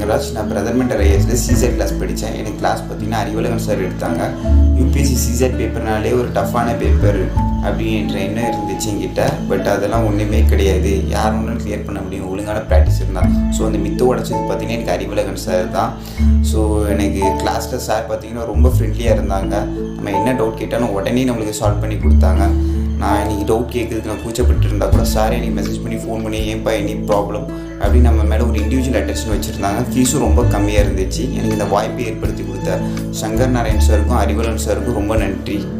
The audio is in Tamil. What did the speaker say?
சங்கர்ராஜ் நான் பிரதர்மெண்டல் ஐஎஸில் சிசெட் கிளாஸ் படித்தேன் எனக்கு கிளாஸ் பார்த்தீங்கன்னா அறிவழகன் சார் எடுத்தாங்க யூபிஎஸ்சி சிசெட் பேப்பர்னாலே ஒரு டஃப்பான பேப்பர் அப்படின்ற எண்ணம் இருந்துச்சு என்கிட்ட பட் அதெல்லாம் ஒன்றுமே கிடையாது யார் ஒன்றும் கிளியர் பண்ண முடியும் ஒழுங்கான ப்ராக்டிஸ் இருந்தால் ஸோ அந்த மித்து உடச்சது பார்த்தீங்கன்னா எனக்கு அறிவழகன் சார் தான் ஸோ எனக்கு கிளாஸில் சார் பார்த்தீங்கன்னா ரொம்ப ஃப்ரெண்ட்லியாக இருந்தாங்க நம்ம என்ன டவுட் கேட்டாலும் உடனே நம்மளுக்கு சால்வ் பண்ணி கொடுத்தாங்க நான் இன்னைக்கு டவுட் கேட்குறதுக்கு நான் கூச்சப்பட்டு இருந்தா கூட சார் எனக்கு மெசேஜ் பண்ணி ஃபோன் பண்ணி ஏன்ப்பா எனி ப்ராப்ளம் அப்படின்னு நம்ம மேலே ஒரு இண்டிவிஜுவல் அட்டென்ஷன் வச்சுருந்தாங்க ஃபீஸும் ரொம்ப கம்மியாக இருந்துச்சு எனக்கு இந்த வாய்ப்பை ஏற்படுத்தி கொடுத்த சங்கர் நாராயண் சாருக்கும் அறிவலன் சாருக்கும் ரொம்ப நன்றி